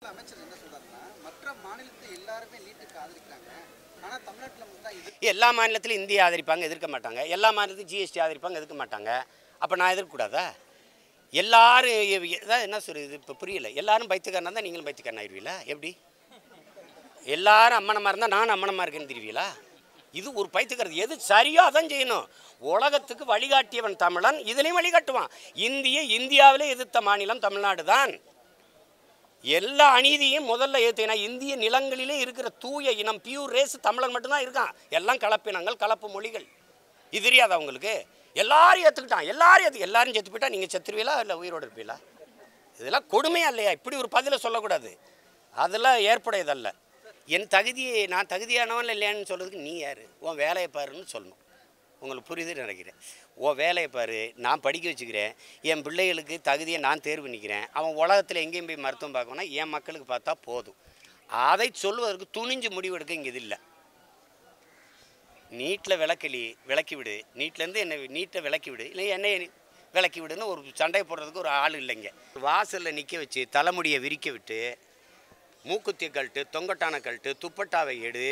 அமைச்சர் என்ன சொல்றாருன்னா மற்ற மாநிலத்தை எல்லாருமே நீட்டுக்கு ஆதரிக்கிறாங்க ஆனா தமிழ்நாட்டுல மட்டும் தான் இது எல்லா மாநிலத்திலும் இந்திய ஆதரிப்பாங்க எதிர்க்க மாட்டாங்க எல்லா மாநிலத்திலும் ஜிஎஸ்டி ஆதரிப்பாங்க எதிர்க்க மாட்டாங்க அப்போ நான் எதிர்க்கக்கூடாதா எல்லாரும் எ- எ- அதான் என்ன சொல்றது இப்போ புரியல எல்லாரும் பைத்தியக்காரனா தான் நீங்களும் பைத்தியக்காரன் ஆயிடுவீங்களா எப்படி எல்லாரும் அம்மனமாக இருந்தால் நானும் அம்மனமாக இருக்கேன்னு தெரியுவீங்களா இது ஒரு பைத்தியக்காரது எது சரியோ அதான் செய்யணும் உலகத்துக்கு வழிகாட்டியவன் தமிழன் இதுலேயும் வழிகாட்டுவான் இந்திய இந்தியாவிலே எதிர்த்த மாநிலம் தமிழ்நாடு தான் எல்லா அநீதியும் முதல்ல ஏற்றினா இந்திய நிலங்களிலே இருக்கிற தூய இனம் பியூர் ரேஸ் தமிழன் மட்டும்தான் இருக்கான் எல்லாம் கலப்பினங்கள் கலப்பு மொழிகள் இது தெரியாதா உங்களுக்கு எல்லாரும் ஏற்றுக்கிட்டான் எல்லாரும் ஏற்று எல்லாரும் செத்து போயிட்டா நீங்கள் செத்துருவீங்களா இல்லை உயிரோடு இருப்பீங்களா இதெல்லாம் கொடுமையா இல்லையா இப்படி ஒரு பதிலை சொல்லக்கூடாது அதெல்லாம் ஏற்புடையதல்ல என் தகுதியை நான் தகுதியானவன் இல்லையான்னு சொல்கிறதுக்கு நீ யார் உன் வேலையை பாருன்னு சொல்லணும் உங்களுக்கு புரியுதுன்னு நினைக்கிறேன் உன் வேலையை பாரு நான் படிக்க வச்சுக்கிறேன் என் பிள்ளைகளுக்கு தகுதியை நான் தேர்வு நிற்கிறேன் அவன் உலகத்தில் எங்கேயும் போய் மருத்துவம் பார்க்கணும்னா என் மக்களுக்கு பார்த்தா போதும் அதை சொல்வதற்கு துணிஞ்சு முடிவெடுக்க இங்கே இது இல்லை நீட்டில் விளக்கலி விளக்கி விடு நீட்லேருந்து என்னை நீட்டை விளக்கி விடு இல்லை என்னை விளக்கி விடுன்னு ஒரு சண்டை போடுறதுக்கு ஒரு ஆள் இல்லைங்க வாசலில் நிற்க வச்சு தலைமுடியை விரிக்க விட்டு மூக்குத்திய கழட்டு தொங்கட்டான கழட்டு துப்பட்டாவை எடு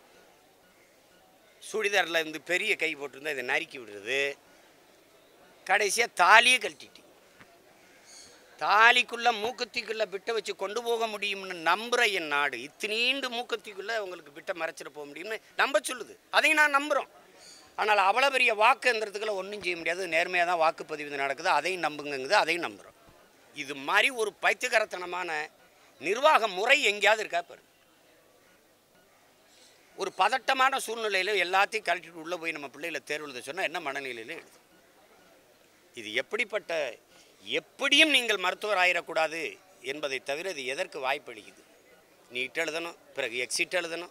சுடிதாரில் இருந்து பெரிய கை போட்டிருந்தா இதை நறுக்கி விடுறது கடைசியாக தாலியே கழட்டிட்டு தாலிக்குள்ளே மூக்குத்திக்குள்ளே பிட்டை வச்சு கொண்டு போக முடியும்னு நம்புகிற என் நாடு இத்தினீண்டு மூக்குத்திக்குள்ளே உங்களுக்கு பிட்டை மறைச்சிட போக முடியும்னு நம்ப சொல்லுது அதையும் நான் நம்புகிறோம் ஆனால் அவ்வளோ பெரிய வாக்குங்கிறதுக்குள்ள ஒன்றும் செய்ய முடியாது நேர்மையாக தான் வாக்குப்பதிவு நடக்குது அதையும் நம்புங்கங்குது அதையும் நம்புகிறோம் இது மாதிரி ஒரு பைத்தியகரத்தனமான நிர்வாக முறை எங்கேயாவது இருக்கா பாரு ஒரு பதட்டமான சூழ்நிலையில் எல்லாத்தையும் கழட்டிட்டு உள்ளே போய் நம்ம பிள்ளைகளை தேர்வு எழுத சொன்னால் என்ன மனநிலையில் எழுது இது எப்படிப்பட்ட எப்படியும் நீங்கள் மருத்துவர் ஆயிடக்கூடாது என்பதை தவிர இது எதற்கு வாய்ப்பளிக்குது நீட் எழுதணும் பிறகு எக்ஸிட் எழுதணும்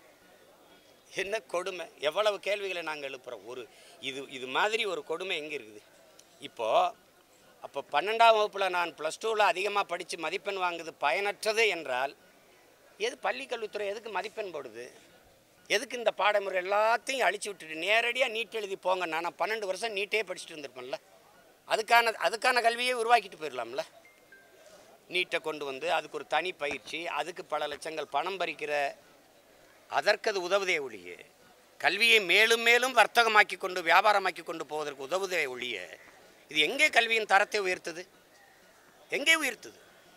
என்ன கொடுமை எவ்வளவு கேள்விகளை நாங்கள் எழுப்புகிறோம் ஒரு இது இது மாதிரி ஒரு கொடுமை எங்கே இருக்குது இப்போது அப்போ பன்னெண்டாம் வகுப்பில் நான் ப்ளஸ் டூவில் அதிகமாக படித்து மதிப்பெண் வாங்குது பயனற்றது என்றால் எது பள்ளி கல்வித்துறை எதுக்கு மதிப்பெண் போடுது எதுக்கு இந்த பாடமுறை எல்லாத்தையும் அழிச்சு விட்டுட்டு நேரடியாக நீட் எழுதி போங்க நான் பன்னெண்டு வருஷம் நீட்டே படிச்சுட்டு இருந்திருப்பேன்ல அதுக்கான அதுக்கான கல்வியை உருவாக்கிட்டு போயிடலாம்ல நீட்டை கொண்டு வந்து அதுக்கு ஒரு தனி பயிற்சி அதுக்கு பல லட்சங்கள் பணம் பறிக்கிற அதற்கு அது உதவுதே ஒழிய கல்வியை மேலும் மேலும் வர்த்தகமாக்கி கொண்டு வியாபாரமாக்கி கொண்டு போவதற்கு உதவுதே ஒழிய இது எங்கே கல்வியின் தரத்தை உயர்த்துது எங்கே உயர்த்துது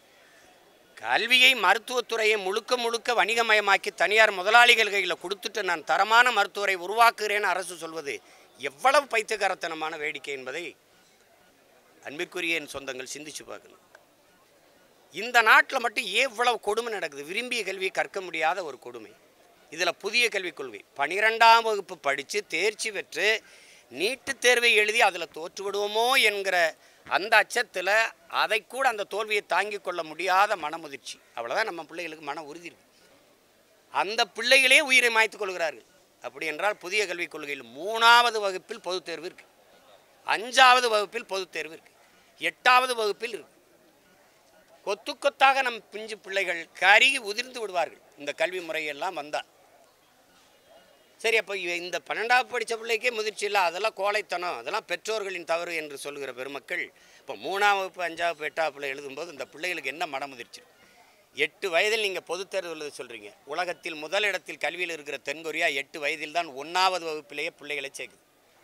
கல்வியை மருத்துவத்துறையை முழுக்க முழுக்க வணிகமயமாக்கி தனியார் முதலாளிகள் கையில் கொடுத்துட்டு நான் தரமான மருத்துவரை உருவாக்குகிறேன்னு அரசு சொல்வது எவ்வளவு பைத்தியகாரத்தனமான வேடிக்கை என்பதை அன்பிற்குரிய என் சொந்தங்கள் சிந்திச்சு பார்க்கணும் இந்த நாட்டில் மட்டும் ஏன் இவ்வளவு கொடுமை நடக்குது விரும்பிய கல்வியை கற்க முடியாத ஒரு கொடுமை இதில் புதிய கல்விக் கொள்கை பனிரெண்டாம் வகுப்பு படித்து தேர்ச்சி பெற்று நீட்டுத் தேர்வை எழுதி அதில் தோற்று விடுவோமோ என்கிற அந்த அச்சத்தில் அதை கூட அந்த தோல்வியை தாங்கிக் கொள்ள முடியாத மனமுதிர்ச்சி அவ்வளோதான் நம்ம பிள்ளைகளுக்கு மன உறுதி இருக்கு அந்த பிள்ளைகளே உயிரை மாய்த்து கொள்கிறார்கள் அப்படி என்றால் புதிய கல்விக் கொள்கையில் மூணாவது வகுப்பில் பொதுத் தேர்வு இருக்கு அஞ்சாவது வகுப்பில் பொதுத் தேர்வு இருக்கு எட்டாவது வகுப்பில் இருக்கு கொத்து கொத்தாக நம் பிஞ்சு பிள்ளைகள் கருகி உதிர்ந்து விடுவார்கள் இந்த கல்வி முறையெல்லாம் வந்தால் சரி அப்போ இவ- இந்த பன்னெண்டாவது படித்த பிள்ளைக்கே முதிர்ச்சி இல்லை அதெல்லாம் கோழைத்தனம் அதெல்லாம் பெற்றோர்களின் தவறு என்று சொல்கிற பெருமக்கள் இப்போ மூணாம் வகுப்பு அஞ்சாவது வகுப்பு, எட்டாவது பிள்ளை எழுதும்போது இந்த பிள்ளைகளுக்கு என்ன மனமுதிர்ச்சி எட்டு வயதில் நீங்கள் பொதுத் தேர்வு எழுத சொல்கிறீங்க உலகத்தில் முதலிடத்தில் கல்வியில் இருக்கிற தென்கொரியா எட்டு வயதில் தான் ஒன்றாவது வகுப்பிலேயே பிள்ளைகளை சேர்க்குது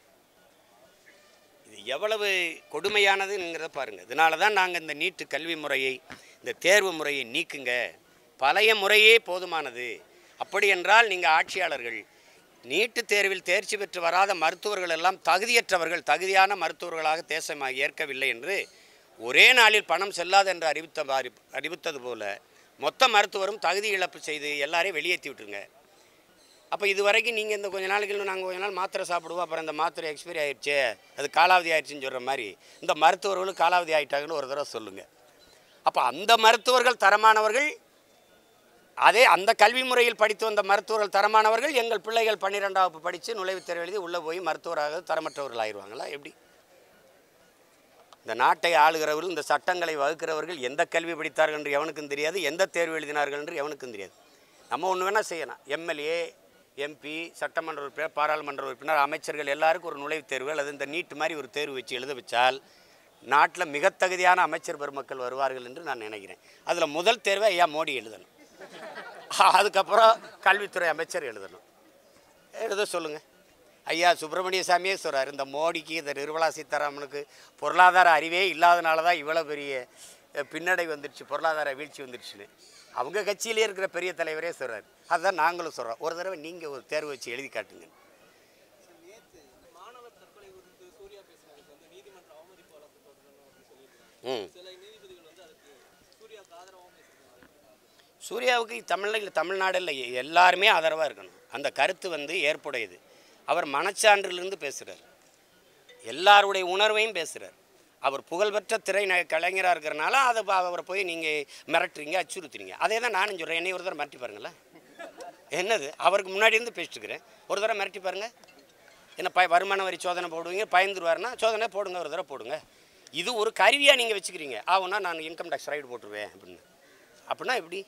இது எவ்வளவு கொடுமையானதுங்கிறத பாருங்கள் இதனால தான் நாங்கள் இந்த நீட்டு கல்வி முறையை இந்த தேர்வு முறையை நீக்குங்க பழைய முறையே போதுமானது அப்படி என்றால் நீங்கள் ஆட்சியாளர்கள் நீட்டு தேர்வில் தேர்ச்சி பெற்று வராத மருத்துவர்கள் எல்லாம் தகுதியற்றவர்கள் தகுதியான மருத்துவர்களாக தேசம் ஏற்கவில்லை என்று ஒரே நாளில் பணம் செல்லாது என்று அறிவித்த அறி- அறிவித்தது போல மொத்த மருத்துவரும் தகுதி இழப்பு செய்து எல்லாரையும் வெளியேற்றி விட்டுருங்க அப்போ இது வரைக்கும் நீங்கள் இந்த கொஞ்ச நாளைக்கு நாங்கள் கொஞ்ச நாள் மாத்திரை சாப்பிடுவோம் அப்புறம் இந்த மாத்திரை எக்ஸ்பைரி ஆயிடுச்சு அது காலாவதி ஆயிடுச்சுன்னு சொல்கிற மாதிரி இந்த மருத்துவர்களும் காலாவதி ஆயிட்டாங்கன்னு ஒரு தடவை சொல்லுங்கள் அப்போ அந்த மருத்துவர்கள் தரமானவர்கள் அதே அந்த கல்வி முறையில் படித்து வந்த மருத்துவர்கள் தரமானவர்கள் எங்கள் பிள்ளைகள் பன்னிரெண்டாம் வகுப்பு படித்து நுழைவுத் தேர்வு எழுதி உள்ளே போய் மருத்துவராக தரமற்றவர்கள் ஆயிடுவாங்களா எப்படி இந்த நாட்டை ஆளுகிறவர்கள் இந்த சட்டங்களை வகுக்கிறவர்கள் எந்த கல்வி படித்தார்கள் என்று எவனுக்கும் தெரியாது எந்த தேர்வு எழுதினார்கள் என்று எவனுக்கும் தெரியாது நம்ம ஒன்று வேணால் செய்யலாம் எம்எல்ஏ எம்பி சட்டமன்ற உறுப்பினர் பாராளுமன்ற உறுப்பினர் அமைச்சர்கள் எல்லாருக்கும் ஒரு நுழைவுத் தேர்வு அல்லது இந்த நீட் மாதிரி ஒரு தேர்வு வச்சு எழுத வச்சால் நாட்டில் மிக தகுதியான அமைச்சர் பெருமக்கள் வருவார்கள் என்று நான் நினைக்கிறேன் அதில் முதல் தேர்வை ஐயா மோடி எழுதணும் அதுக்கப்புறம் கல்வித்துறை அமைச்சர் எழுதணும் எழுத சொல்லுங்கள் ஐயா சுப்பிரமணிய சாமியே சொல்கிறார் இந்த மோடிக்கு இந்த நிர்மலா சீதாராமனுக்கு பொருளாதார அறிவே இல்லாதனால தான் இவ்வளோ பெரிய அஹ், பின்னடை வந்துடுச்சு பொருளாதார வீழ்ச்சி வந்துடுச்சுன்னு அவங்க கட்சியிலே இருக்கிற பெரிய தலைவரே சொல்கிறார் அதுதான் நாங்களும் சொல்கிறோம் ஒரு தடவை நீங்கள் ஒரு தேர்வு வச்சு எழுதி காட்டுங்க மாணவர் தற்கொலை குறித்து சூர்யா பேசினதுக்கு வந்து நீதிமன்ற அவமதிப்பு வழக்கு தொடரணும் அப்படின்னு சொல்லியிருக்காங்க ம் சில நீதிபதிகள் வந்து அதுக்கு சூர்யாவுக்கு ஆதரவாகவும் பேசியிருக்காங்க சூர்யாவுக்கு தமிழில் தமிழ்நாடில் எல்லாருமே ஆதரவாக இருக்கணும் அந்த கருத்து வந்து ஏற்புடையது அவர் மனச்சான்றிலிருந்து பேசுகிறார் எல்லாருடைய உணர்வையும் பேசுகிறார் அவர் புகழ்பெற்ற திரை ந- கலைஞராக இருக்கிறனால அதை ப- அவரை போய் நீங்கள் மிரட்டுறீங்க அச்சுறுத்துறீங்க அதே தான் நானும் சொல்கிறேன் என்னை ஒரு தடவை மிரட்டி பாருங்களேன் என்னது அவருக்கு முன்னாடி இருந்து பேசிட்டு இருக்கிறேன் ஒரு தடவை மிரட்டி பாருங்க என்ன பய வருமான வரி சோதனை போடுவீங்க பயந்துருவாருன்னா சோதனை போடுங்க ஒரு தடவை போடுங்க இது ஒரு கருவியாக நீங்கள் வச்சுக்கிறீங்க ஆகுனா நான் இன்கம் டேக்ஸ் ரைடு போட்டுருவேன் அப்படின்னு அப்படின்னா எப்படி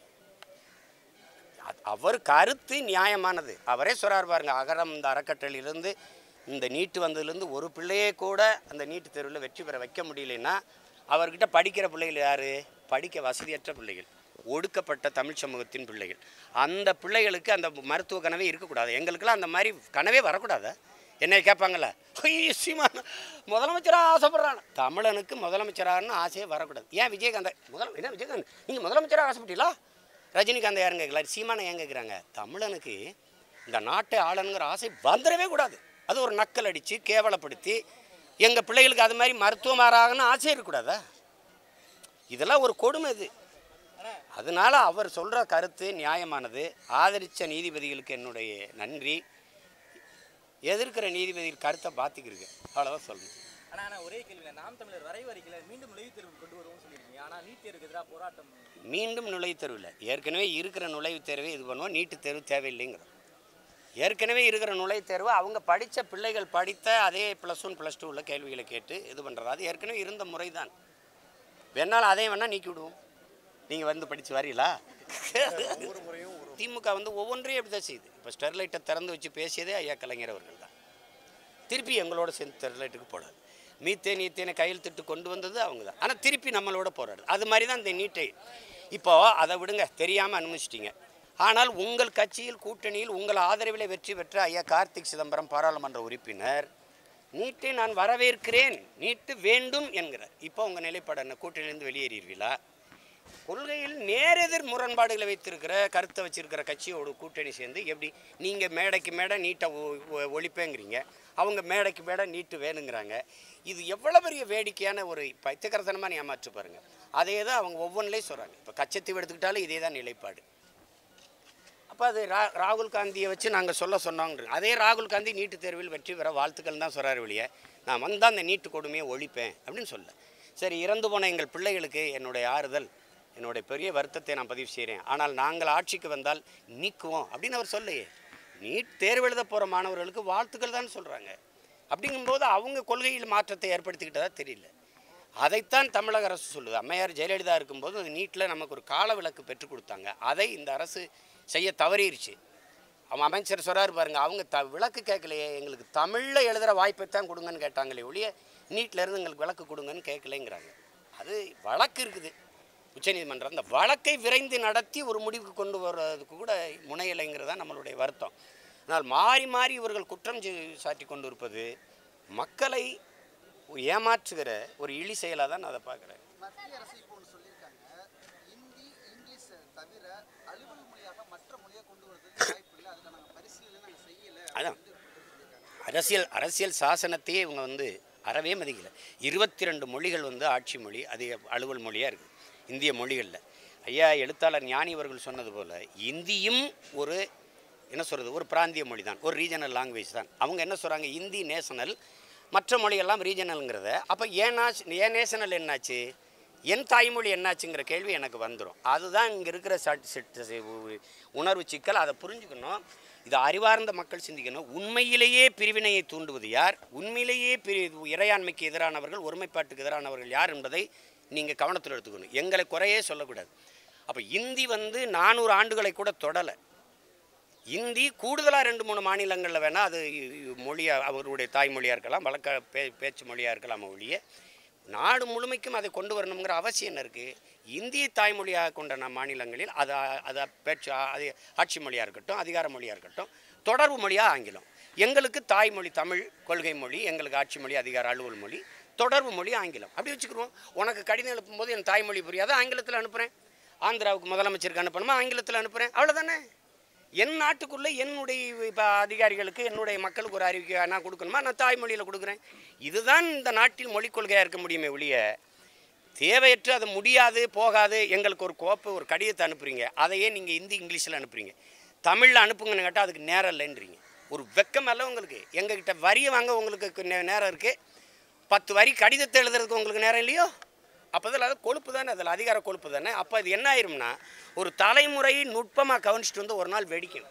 அ- அவர் கருத்து நியாயமானது அவரே சொல்றார் பாருங்க அகரம் இந்த அறக்கட்டளையிலிருந்து இந்த நீட்டு வந்ததுலேருந்து ஒரு பிள்ளையே கூட அந்த நீட்டு தேர்வில் வெற்றி பெற வைக்க முடியலன்னா அவர்கிட்ட படிக்கிற பிள்ளைகள் யார் படிக்க வசதியற்ற பிள்ளைகள் ஒடுக்கப்பட்ட தமிழ் சமூகத்தின் பிள்ளைகள் அந்த பிள்ளைகளுக்கு அந்த மருத்துவ கனவே இருக்கக்கூடாது எங்களுக்கெல்லாம் அந்த மாதிரி கனவே வரக்கூடாதா என்னை கேட்பாங்கல்ல ஐயோ, சீமான் முதலமைச்சராக ஆசைப்படுறான் தமிழனுக்கு முதலமைச்சராகனு ஆசையே வரக்கூடாது ஏன் விஜயகாந்த் முதல் என்ன விஜயகாந்த் நீங்கள் முதலமைச்சராக ஆசைப்பட்டீங்களா ரஜினிகாந்த் யாரும் கேட்கல சீமானை ஏன் கேட்குறாங்க தமிழனுக்கு இந்த நாட்டை ஆளணுங்கிற ஆசை வந்துடவே கூடாது அது ஒரு நக்கல் அடித்து கேவலப்படுத்தி எங்கள் பிள்ளைகளுக்கு அது மாதிரி மருத்துவமாராகனு ஆசை இருக்கக்கூடாதா இதெல்லாம் ஒரு கொடுமை இது அதனால அவர் சொல்கிற கருத்து நியாயமானது ஆதரித்த நீதிபதிகளுக்கு என்னுடைய நன்றி எதிர்க்கிற நீதிபதிகள் கருத்தை பார்த்துக்கிருக்கு அவ்வளோதான் சொல்லணும் ஆனா ஆனா ஒரே கேள்வி நாம் தமிழர் வரைவு அறிக்கையில மீண்டும் நுழைவுத் தேர்வு கொண்டு வருவோம்னு சொல்லியிருக்கீங்க ஆனா நீட் தேர்வுக்கு எதிராக போராட்டம் மீண்டும் நுழைவுத் தேர்வு இல்லை ஏற்கனவே இருக்கிற நுழைவுத் தேர்வை இது பண்ணுவோம் நீட்டுத் தேர்வு தேவையில்லைங்கிறோம் ஏற்கனவே இருக்கிற நுழைவுத் தேர்வு அவங்க படித்த பிள்ளைகள் படித்த அதே ப்ளஸ் ஒன் ப்ளஸ் டூ உள்ள கேள்விகளை கேட்டு இது பண்ணுறது அது ஏற்கனவே இருந்த முறை தான் வேணாலும் அதையும் வேணால் நீக்கி விடுவோம் நீங்கள் வந்து படித்து வரீங்களா திமுக வந்து ஒவ்வொன்றையும் எப்படி தான் செய்யுது இப்போ ஸ்டெர்லைட்டை திறந்து வச்சு பேசியதே ஐயா கலைஞர் அவர்கள் தான் திருப்பி எங்களோட சேர்ந்து ஸ்டெர்லைட்டுக்கு போடாது மீத்தேன் ஈத்தேனை கையெழுத்திட்டு கொண்டு வந்தது அவங்க தான் ஆனால் திருப்பி நம்மளோட போராடுது அது மாதிரி தான் இந்த நீட்டை இப்போ அதை விடுங்க தெரியாமல் அனுமதிச்சிட்டீங்க ஆனால் உங்கள் கட்சியில் கூட்டணியில் உங்கள் ஆதரவில் வெற்றி பெற்ற ஐயா கார்த்திக் சிதம்பரம் பாராளுமன்ற உறுப்பினர் நீட்டை நான் வரவேற்கிறேன் நீட்டு வேண்டும் என்கிறார் இப்போ உங்கள் நிலைப்பாடு என்ன கூட்டணியிலிருந்து வெளியேறிடுவீங்களா கொள்கையில் நேரெதிர் முரண்பாடுகளை வைத்திருக்கிற கருத்தை வச்சிருக்கிற கட்சியோட கூட்டணி சேர்ந்து எப்படி நீங்கள் மேடைக்கு மேடை நீட்டை ஒ- ஒ- ஒழிப்பேங்கிறீங்க அவங்க மேடைக்கு மேடை நீட்டு வேணுங்கிறாங்க இது எவ்வளோ பெரிய வேடிக்கையான ஒரு பைத்தியகரத்தனமாக ஏமாற்று பாருங்க அதே தான் அவங்க ஒவ்வொன்றிலையும் சொல்கிறாங்க இப்போ கச்சத்தீவு எடுத்துக்கிட்டாலும் இதே தான் நிலைப்பாடு அப்போ அது ரா ராகுல் காந்தியை வச்சு நாங்கள் சொல்ல சொன்னோங்க அதே ராகுல் காந்தி நீட்டு தேர்வில் வெற்றி பெற வாழ்த்துக்கள் தான் சொல்கிறார் வெளியே நான் வந்தால் அந்த நீட்டு கொடுமையை ஒழிப்பேன் அப்படின்னு சொல்ல சரி இறந்து போன எங்கள் பிள்ளைகளுக்கு என்னுடைய ஆறுதல் என்னுடைய பெரிய வருத்தத்தை நான் பதிவு செய்கிறேன் ஆனால் நாங்கள் ஆட்சிக்கு வந்தால் நீக்குவோம் அப்படின்னு அவர் சொல்லையே நீட் தேர்வு எழுத போகிற மாணவர்களுக்கு வாழ்த்துக்கள் தான் சொல்கிறாங்க அப்படிங்கும்போது அவங்க கொள்கையில் மாற்றத்தை ஏற்படுத்திக்கிட்டதா தெரியல அதைத்தான் தமிழக அரசு சொல்லுது அம்மையார் ஜெயலலிதா இருக்கும்போது அது நீட்டில் நமக்கு ஒரு கால விளக்கு பெற்றுக் கொடுத்தாங்க அதை இந்த அரசு செய்ய தவறிடுச்சு அவன் அமைச்சர் சொல்கிறாரு பாருங்க அவங்க த விளக்கு கேட்கலையே எங்களுக்கு தமிழில் எழுதுகிற வாய்ப்பை தான் கொடுங்கன்னு கேட்டாங்களே ஒழிய நீட்டில் இருந்து எங்களுக்கு விளக்கு கொடுங்கன்னு கேட்கலைங்கிறாங்க அது வழக்கு இருக்குது உச்சநீதிமன்றம் அந்த வழக்கை விரைந்து நடத்தி ஒரு முடிவுக்கு கொண்டு வர்றதுக்கு கூட முனையலைங்கிறது தான் நம்மளுடைய வருத்தம் ஆனால் மாறி மாறி இவர்கள் குற்றம் சே- சாட்டி கொண்டு இருப்பது மக்களை ஏமாற்றுகிற ஒரு இழி செயலாக தான் நான் அதை பார்க்குறேன் மத்திய அரசு இப்போ ஒன்று சொல்லியிருக்காங்க இந்தி இங்கிலீஷ் தவிர அலுவல் மொழியாக மற்ற மொழியை கொண்டு வரதுக்கு வாய்ப்பு இல்லை அதுக்கு நாங்கள் பரிசீலனை நாங்கள் செய்யலை அதான் அரசியல் அரசியல் சாசனத்தையே இவங்க வந்து அறவே மதிக்கல இருபத்தி ரெண்டு மொழிகள் வந்து ஆட்சி மொழி அது அலுவல் மொழியாக இருக்குது இந்திய மொழிகளில் ஐயா எழுத்தாளர் ஞானி அவர்கள் சொன்னது போல் இந்தியும் ஒரு என்ன சொல்கிறது ஒரு பிராந்திய மொழி தான் ஒரு ரீஜனல் லாங்குவேஜ் தான் அவங்க என்ன சொல்கிறாங்க இந்தி நேஷனல் மற்ற மொழியெல்லாம் ரீஜனலுங்கிறத அப்போ ஏன்னா ஏன் நேஷனல் என்னாச்சு என் தாய்மொழி என்னாச்சுங்கிற கேள்வி எனக்கு வந்துடும் அதுதான் இங்கே இருக்கிற சட் சிட் உணர்வு சிக்கல் அதை புரிஞ்சுக்கணும் இது அறிவார்ந்த மக்கள் சிந்திக்கணும் உண்மையிலேயே பிரிவினையை தூண்டுவது யார் உண்மையிலேயே பிரி இறையாண்மைக்கு எதிரானவர்கள் ஒருமைப்பாட்டுக்கு எதிரானவர்கள் யார் என்பதை நீங்கள் கவனத்தில் எடுத்துக்கணும் எங்களை குறையே சொல்லக்கூடாது அப்போ இந்தி வந்து நானூறு ஆண்டுகளை கூட தொடலை இந்தி கூடுதலாக ரெண்டு மூணு மாநிலங்களில் வேணால் அது மொழியாக அவருடைய தாய்மொழியாக இருக்கலாம் வழக்க பே பேச்சு மொழியாக இருக்கலாம் ஒழிய நாடு முழுமைக்கும் அதை கொண்டு வரணுங்கிற அவசியம் என்ன இருக்குது இந்திய தாய்மொழியாக கொண்ட நம் மாநிலங்களில் அது அதை பேச்சு அது ஆட்சி மொழியாக இருக்கட்டும் அதிகார மொழியாக இருக்கட்டும் தொடர்பு மொழியாக ஆங்கிலம் எங்களுக்கு தாய்மொழி தமிழ் கொள்கை மொழி எங்களுக்கு ஆட்சி மொழி அதிகார அலுவல் மொழி தொடர்பு மொழி ஆங்கிலம் அப்படி வச்சுக்கிருவோம் உனக்கு கடிதம் அனுப்பும்போது என் தாய்மொழி புரியாத ஆங்கிலத்தில் அனுப்புகிறேன் ஆந்திராவுக்கு முதலமைச்சருக்கு அனுப்பணுமா ஆங்கிலத்தில் அனுப்புகிறேன் அவ்வளோதானே என் நாட்டுக்குள்ளே என்னுடைய இப்போ அதிகாரிகளுக்கு என்னுடைய மக்களுக்கு ஒரு அறிவிக்கை நான் கொடுக்கணுமா நான் தாய்மொழியில் கொடுக்குறேன் இதுதான் இந்த நாட்டில் மொழிக் கொள்கையாக இருக்க முடியுமே ஒழிய தேவையற்று அது முடியாது போகாது எங்களுக்கு ஒரு கோப்பு ஒரு கடிதத்தை அனுப்புறீங்க அதையே நீங்கள் ஹிந்தி இங்கிலீஷில் அனுப்புறீங்க தமிழில் அனுப்புங்கன்னு கேட்டால் அதுக்கு நேரம் இல்லைன்றீங்க ஒரு வெக்கம் அல்ல உங்களுக்கு எங்ககிட்ட வரியை வாங்க உங்களுக்கு நே- நேரம் இருக்குது பத்து வரி கடிதத்தை எழுதுறதுக்கு உங்களுக்கு நேரம் இல்லையோ அப்போ அதில் அது கொழுப்பு தானே அதில் அதிகார கொழுப்பு தானே அப்போ இது என்ன ஆயிரும்னா ஒரு தலைமுறை நுட்பமாக கவனிச்சிட்டு வந்து ஒரு நாள் வெடிக்கும்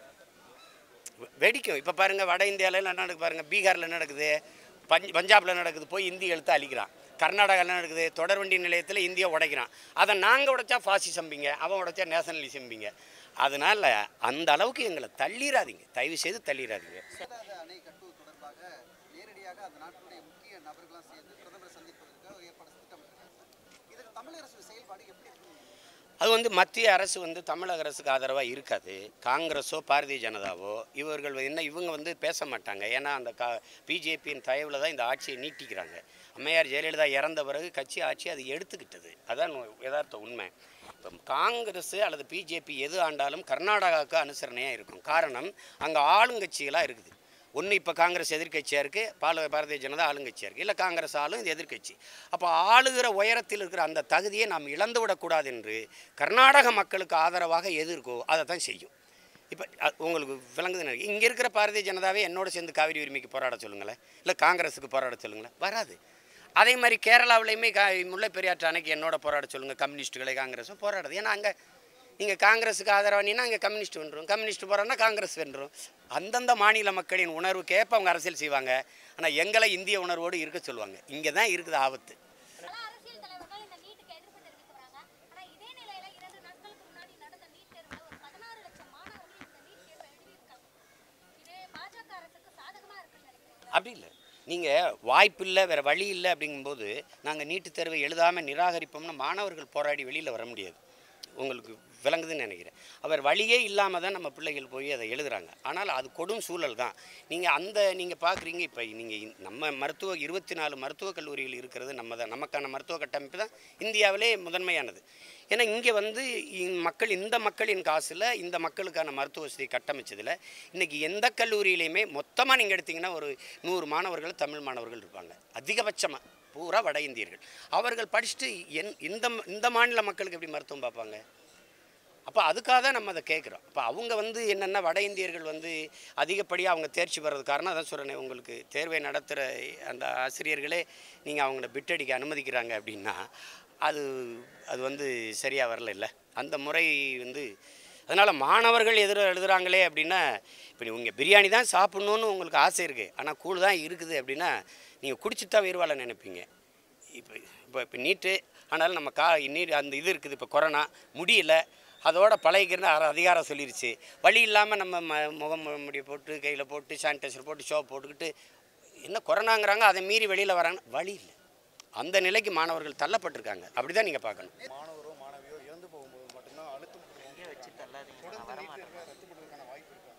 வெ- வெடிக்கும் இப்போ பாருங்கள் வட இந்தியாவில் என்ன நடக்குது பாருங்கள் பீகாரில் என்ன நடக்குது பஞ்ச் பஞ்சாபில் நடக்குது போய் இந்தி எழுத்து அழிக்கிறான் கர்நாடகாவில் என்ன நடக்குது தொடர்வண்டி நிலையத்தில் இந்தியை உடைக்கிறான் அதை நாங்கள் உடைச்சா ஃபாசிசம்பிங்க அவன் உடைச்சா நேஷனலிசம்பிங்க அதனால் அந்த அளவுக்கு எங்களை தள்ளிடாதீங்க தயவு செய்து தள்ளிடாதீங்க மேகதாது அணை கட்டுவது தொடர்பாக நேரடியாக அந்த நாட்டினுடைய முக்கிய நபர்களாம் சேர்ந்து பிரதமரை சந்திப்பதற்கு ஒரு ஏற்பாடு திட்டமிட்டிருக்காங்க இதுக்கு தமிழக அரசு செயல்பாடு எப்படி இருக்கும் அது வந்து மத்திய அரசு வந்து தமிழக அரசுக்கு ஆதரவாக இருக்காது காங்கிரஸோ பாரதிய ஜனதாவோ இவர்கள் என்ன இவங்க வந்து பேச மாட்டாங்க ஏன்னா அந்த கா பிஜேபியின் தயவில் தான் இந்த ஆட்சியை நீட்டிக்கிறாங்க அம்மையார் ஜெயலலிதா இறந்த பிறகு கட்சி ஆட்சி அது எடுத்துக்கிட்டது அதான் உ- யதார்த்த உண்மை இப்போ காங்கிரஸ் அல்லது பிஜேபி எது ஆண்டாலும் கர்நாடகாவுக்கு அனுசரணையாக இருக்கும் காரணம் அங்கே ஆளுங்கட்சிகளாக இருக்குது ஒன்று இப்போ காங்கிரஸ் எதிர்க்கட்சியாக இருக்குது பால பாரதிய ஜனதா ஆளுங்கட்சியாக இருக்குது இல்லை காங்கிரஸ் ஆளும் இது எதிர்க்கட்சி அப்போ ஆளுகிற உயரத்தில் இருக்கிற அந்த தகுதியை நாம் இழந்து விடக்கூடாது என்று கர்நாடக மக்களுக்கு ஆதரவாக எது இருக்கோ அதை தான் செய்யும் இப்போ உங்களுக்கு விளங்குது இங்கே இருக்கிற பாரதிய ஜனதாவே என்னோட சேர்ந்து காவிரி உரிமைக்கு போராட சொல்லுங்களேன் இல்லை காங்கிரஸுக்கு போராட சொல்லுங்களேன் வராது அதே மாதிரி கேரளாவிலையுமே கா முல்லை பெரியாற்று அணைக்கு என்னோட போராட சொல்லுங்கள் கம்யூனிஸ்ட்டுகளை காங்கிரஸும் போராடுது ஏன்னா அங்கே நீங்கள் காங்கிரஸுக்கு ஆதரவானீங்கன்னா அங்கே கம்யூனிஸ்ட் வென்றும் கம்யூனிஸ்ட் போகிறோன்னா காங்கிரஸ் வென்றும் அந்தந்த மாநில மக்களின் உணர்வுக்கேற்ப அவங்க அரசியல் செய்வாங்க ஆனால் எங்களை இந்திய உணர்வோடு இருக்க சொல்லுவாங்க இங்கே தான் இருக்குது ஆபத்து பல அரசியல் தலைவர்கள் இந்த நீட்டுக்கு எதிர்ப்பு தெரிவித்து வராங்க ஆனா இதே நிலையில இரண்டு நாட்களுக்கு முன்னாடி நடந்த நீட் தேர்வுல ஒரு பதினாறு லட்சம் மாணவர்கள் இந்த நீட் தேர்வை எழுதியிருக்காங்க இது பாஜக அரசுக்கு சாதகமா இருக்குன்னு நினைக்கிறீங்களா அப்படி இல்லை நீங்கள் வாய்ப்பு இல்லை வேறு வழி இல்லை அப்படிங்கும்போது நாங்கள் நீட்டுத் தேர்வை எழுதாமல் நிராகரிப்போம்னு மாணவர்கள் போராடி வெளியில் வர முடியாது உங்களுக்கு விளங்குதுன்னு நினைக்கிறேன் அவர் வழியே இல்லாமல் தான் நம்ம பிள்ளைகள் போய் அதை எழுதுறாங்க ஆனால் அது கொடும் சூழல் தான் நீங்கள் அந்த நீங்கள் பார்க்குறீங்க இப்போ நீங்கள் நம்ம மருத்துவ இருபத்தி நாலு மருத்துவக் கல்லூரிகள் இருக்கிறது நம்ம தான் நமக்கான மருத்துவ கட்டமைப்பு தான் இந்தியாவிலே முதன்மையானது ஏன்னா இங்கே வந்து இ- மக்கள் இந்த மக்களின் காசில் இந்த மக்களுக்கான மருத்துவ வசதி கட்டமைச்சதில் இன்றைக்கி எந்த கல்லூரியிலையுமே மொத்தமாக நீங்கள் எடுத்தீங்கன்னா ஒரு நூறு மாணவர்கள் தமிழ் மாணவர்கள் இருப்பாங்க அதிகபட்சமாக பூரா வட இந்தியர்கள் அவர்கள் படிச்சுட்டு என் இந்த ம- இந்த மாநில மக்களுக்கு எப்படி மருத்துவம் பார்ப்பாங்க அப்போ அதுக்காக தான் நம்ம அதை கேட்குறோம் அப்போ அவங்க வந்து என்னென்னா வட இந்தியர்கள் வந்து அதிகப்படியாக அவங்க தேர்ச்சி பெறது காரணம் அதான் சொல்கிறேனே உங்களுக்கு தேர்வை நடத்துகிற அந்த ஆசிரியர்களே நீங்கள் அவங்கள பிட்டடிக்க அனுமதிக்கிறாங்க அப்படின்னா அது அது வந்து சரியாக வரல இல்லை அந்த முறை வந்து அதனால் மாணவர்கள் எதிர எழுதுகிறாங்களே அப்படின்னா இப்போ நீங்கள் பிரியாணி தான் சாப்பிட்ணுன்னு உங்களுக்கு ஆசை இருக்குது ஆனால் கூழ் தான் இருக்குது அப்படின்னா நீங்கள் குடிச்சிட்டு தான் உயிர்வாழ நினைப்பீங்க இப்போ இப்போ இப்போ நீட்டு ஆனாலும் நம்ம கா நீர் அந்த இது இருக்குது இப்போ கொரோனா முடியல அதோட பழகிக்கிறன்னு அர- அதிகாரம் சொல்லிருச்சு வழி இல்லாமல் நம்ம ம முகம் முடிய போட்டு கையில் போட்டு சானிடைசர் போட்டு ஷோப் போட்டுக்கிட்டு என்ன கொரோனாங்கிறாங்க அதை மீறி வெளியில் வராங்க வழி இல்லை அந்த நிலைக்கு மாணவர்கள் தள்ளப்பட்டிருக்காங்க அப்படி தான் நீங்கள் பார்க்கணும் மாணவரோ மாணவியோ இறந்து போகும்போது மட்டும்தான் அழுத்தம் தொடர்ந்து நீட் தேர்வை ரத்து பண்ணுவதற்கான வாய்ப்பு இருக்கா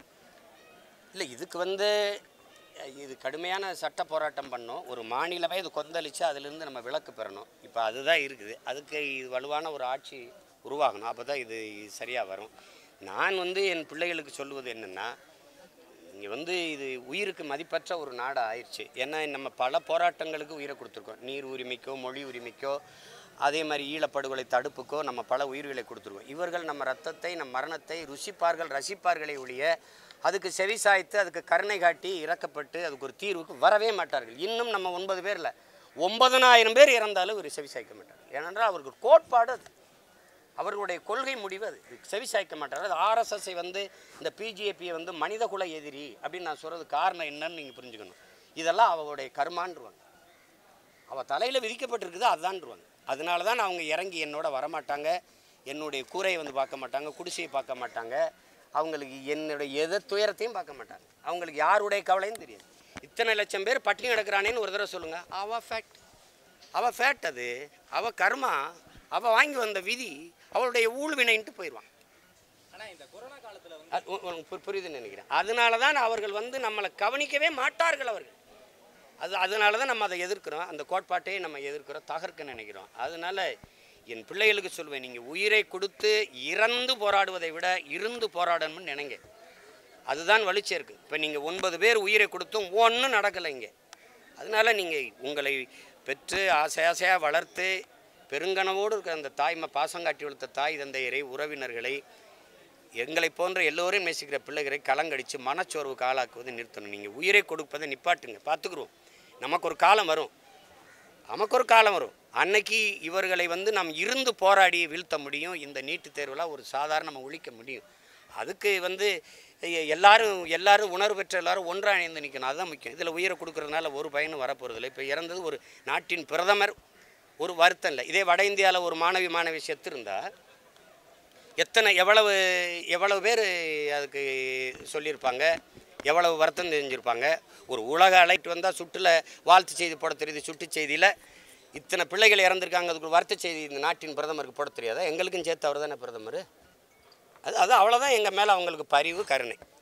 இல்லை இதுக்கு வந்து அஹ், இது கடுமையான சட்ட போராட்டம் பண்ணோம் ஒரு மாநிலமே இது கொந்தளிச்சு அதிலிருந்து நம்ம விலக்கு பெறணும் இப்போ அதுதான் இருக்குது அதுக்கு இது வலுவான ஒரு ஆட்சி உருவாகணும் அப்போ தான் இது சரியாக வரும் நான் வந்து என் பிள்ளைகளுக்கு சொல்லுவது என்னென்னா இங்கே வந்து இது உயிருக்கு மதிப்பற்ற ஒரு நாடு ஆயிடுச்சு ஏன்னா நம்ம பல போராட்டங்களுக்கு உயிரை கொடுத்துருக்கோம் நீர் உரிமைக்கோ மொழி உரிமைக்கோ அதே மாதிரி ஈழப்படுகொலை தடுப்புக்கோ நம்ம பல உயிர்களை கொடுத்துருக்கோம் இவர்கள் நம்ம ரத்தத்தை நம் மரணத்தை ருசிப்பார்கள் ரசிப்பார்களே ஒழிய அதுக்கு செவி சாய்த்து அதுக்கு கருணை காட்டி இறக்கப்பட்டு அதுக்கு ஒரு தீர்வுக்கு வரவே மாட்டார்கள் இன்னும் நம்ம ஒன்பது பேரில் ஒன்பதனாயிரம் பேர் இறந்தாலும் இவர் செவி சாய்க்க மாட்டார்கள் ஏனென்றால் அவருக்கு கோட்பாடு அது அவர்களுடைய கொள்கை முடிவு அது செவி சாய்க்க மாட்டார் அது ஆர்எஸ்எஸ்ஐ வந்து இந்த பிஜேபியை வந்து மனிதகுல எதிரி அப்படின்னு நான் சொல்கிறது காரணம் என்னன்னு நீங்கள் புரிஞ்சுக்கணும் இதெல்லாம் அவளுடைய கர்மான்றுவாங்க அவள் தலையில் விதிக்கப்பட்டிருக்குது அதுதான்ருவாங்க அதனால தான் அவங்க இறங்கி என்னோட வரமாட்டாங்க என்னுடைய கூரையை வந்து பார்க்க மாட்டாங்க குடிசையை பார்க்க மாட்டாங்க அவங்களுக்கு என்னுடைய எதை துயரத்தையும் பார்க்க மாட்டாங்க அவங்களுக்கு யாருடைய கவலையும் தெரியாது இத்தனை லட்சம் பேர் பட்டினி கிடக்குறானேன்னு ஒரு தடவை சொல்லுங்கள் ஆவா ஃபேக்ட் அவள் ஃபேட் அது அவள் கர்மா அவள் வாங்கி வந்த விதி அவளுடைய ஊழ்வினைன்ட்டு போயிடுவான் ஆனா இந்த கொரோனா காலத்துல வந்து அது உ- உனக்கு பு- புரியுதுன்னு நினைக்கிறேன் அதனால தான் அவர்கள் வந்து நம்மளை கவனிக்கவே மாட்டார்கள் அவர்கள் அது அதனால தான் நம்ம அதை எதிர்க்கிறோம் அந்த கோட்பாட்டையே நம்ம எதிர்க்கிறோம் தகர்க்க நினைக்கிறோம் அதனால என் பிள்ளைகளுக்கு சொல்லுவேன் நீங்கள் உயிரை கொடுத்து இறந்து போராடுவதை விட இருந்து போராடணும்னு நினைங்க அதுதான் வலிச்சே இருக்கு இப்போ நீங்கள் ஒன்பது பேர் உயிரை கொடுத்தும் ஒன்றும் நடக்கலை இங்கே அதனால நீங்கள் உங்களை பெற்று ஆசை ஆசையாக வளர்த்து பெருங்கனவோடு இருக்கிற அந்த தாய்மை பாசம் காட்டி வளர்த்த தாய் தந்தையரை உறவினர்களை எங்களை போன்ற எல்லோரையும் நேசிக்கிற பிள்ளைகளை கலங்கடித்து மனச்சோர்வுக்கு ஆளாக்குவதை நிறுத்தணும் நீங்கள் உயிரை கொடுப்பதை நிப்பாட்டுங்க பார்த்துக்குருவோம் நமக்கு ஒரு காலம் வரும் நமக்கு ஒரு காலம் வரும் அன்னைக்கு இவர்களை வந்து நாம் இருந்து போராடி வீழ்த்த முடியும் இந்த நீட்டுத் தேர்வில் ஒரு சாதாரண நம்ம ஒழிக்க முடியும் அதுக்கு வந்து எ- எல்லாரும் எல்லாரும் உணர்வு பெற்ற எல்லாரும் ஒன்றாக இணைந்து நிற்கணும் அதுதான் முக்கியம் இதில் உயிரை கொடுக்கறதுனால ஒரு பயனும் வரப்போகிறதில்ல இப்போ இறந்தது ஒரு நாட்டின் பிரதமர் ஒரு வருத்தம் இல்லை இதே வட இந்தியாவில் ஒரு மாணவி மாணவி செத்து இருந்தால் எத்தனை எவ்வளவு எவ்வளவு பேர் அதுக்கு சொல்லியிருப்பாங்க எவ்வளவு வருத்தம் தெரிஞ்சிருப்பாங்க ஒரு உலக அழைட்டு வந்தால் சுட்டில் வாழ்த்து செய்தி போட தெரியுது சுட்டு செய்தியில் இத்தனை பிள்ளைகள் இறந்துருக்காங்க அதுக்கு ஒரு வருத்த செய்தி இந்த நாட்டின் பிரதமருக்கு போட தெரியாதா எங்களுக்கும் சேர்த்து அவர் தானே பிரதமர் அது அது அவ்வளோதான் எங்கள் மேலே அவங்களுக்கு பரிவு கருணை